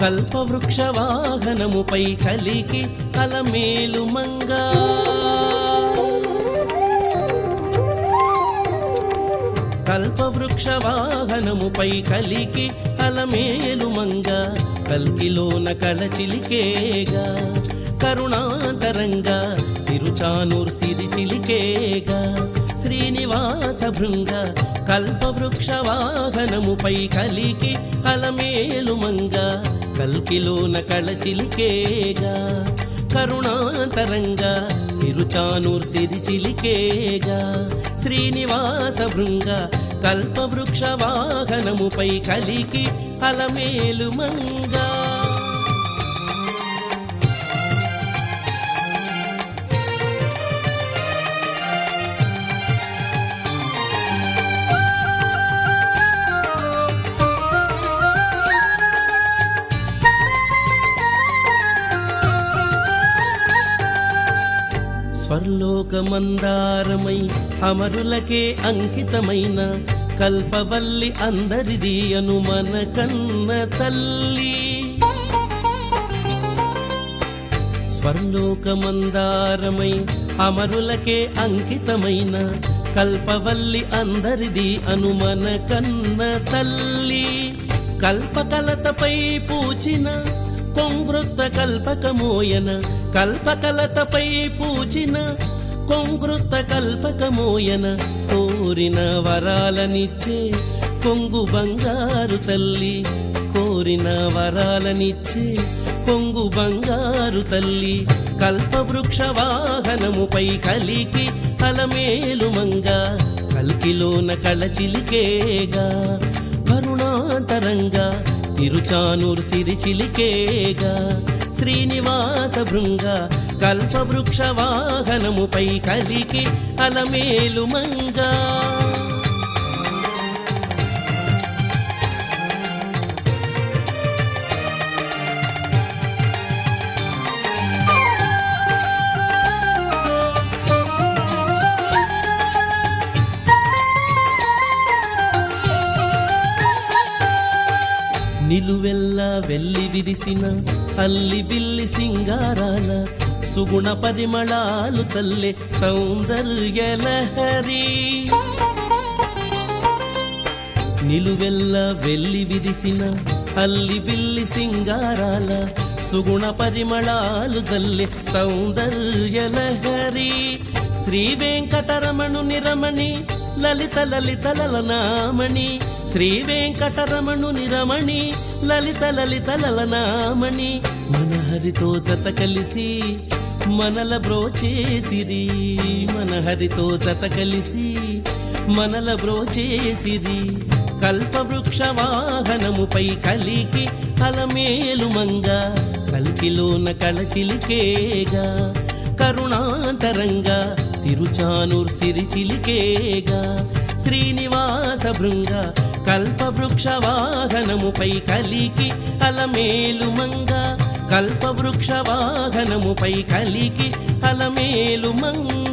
కల్పవృక్ష వాహనముపై కలికి అలమేలు మంగా కల్పవృక్ష వాహనముపై కలికి అలమేలు మంగ కల్కిలోన కళచిలికేగా కరుణాంతరంగా తిరుచానూర్ సిరి చిలికేగా శ్రీనివాస భృంగ కల్పవృక్ష వాహనముపై కలికి అలమేలు మంగ కల్కిలోన కళచిలికేగా కరుణాంతరంగా తిరుచానూర్ సిరి చిలికేగా శ్రీనివాస భృంగ కల్పవృక్ష వాహనముపై కలికి అలమేలు మంగా స్వర్లోకమందారమై అమరులకే అంకితమైన కల్పవల్లి అందరిది అను మన కన్న తల్లి స్వర్లోకమందారమై అమరులకే అంకితమైన కల్పవల్లి అందరిది అనుమన కన్న తల్లి కల్పకలతపై పూచిన కొంగృత్త కల్పకమోయన కల్పకలతపై పూచిన కొంగృత్త కల్పకమోయన కోరిన వరాలనిచ్చే కొంగు బంగారు తల్లి కోరిన వరాలనిచ్చే కొంగు బంగారు తల్లి కల్పవృక్ష వాహనముపై కలికి అలమేలు మంగ కల్కిలోన కళచిలికేగా కరుణాంతరంగా తిరుచానూర్ సిరి చిలికేగా శ్రీనివాస భృంగ కల్పవృక్ష వాహనముపై కలికి అలమేలు మంగా నిలువెల్లా వెళ్ళి విరిసిన అల్లి బిల్లి సింగారాల సుగుణ పరిమళాలు చల్లే సౌందర్య లహరి నిలువెల్లా వెళ్ళి విరిసిన అల్లి బిల్లి సింగారాల సుగుణ పరిమళాలు జల్లె సౌందర్య లహరి శ్రీ వెంకటరమణు నిరమణి లలిత లలిత లలనామణి శ్రీ వెంకటరమణు నిరమణి లలిత లలిత లలనామణి మన హరితో జత కలిసి మనల బ్రోచేసిరి మన హరితో జత కలిసి మనల బ్రోచేసిరి కల్పవృక్ష వాహనముపై కలికి అలమేలు మంగ కల్కిలోన కళచిలికేగా కరుణాంతరంగా తిరుచానూర్ సిరి చిలికేగా శ్రీనివాస భృంగ కల్పవృక్ష వాహనముపై కలికి అలమేలు మంగ కల్పవృక్ష వాహనముపై కలికి అలమేలు మంగ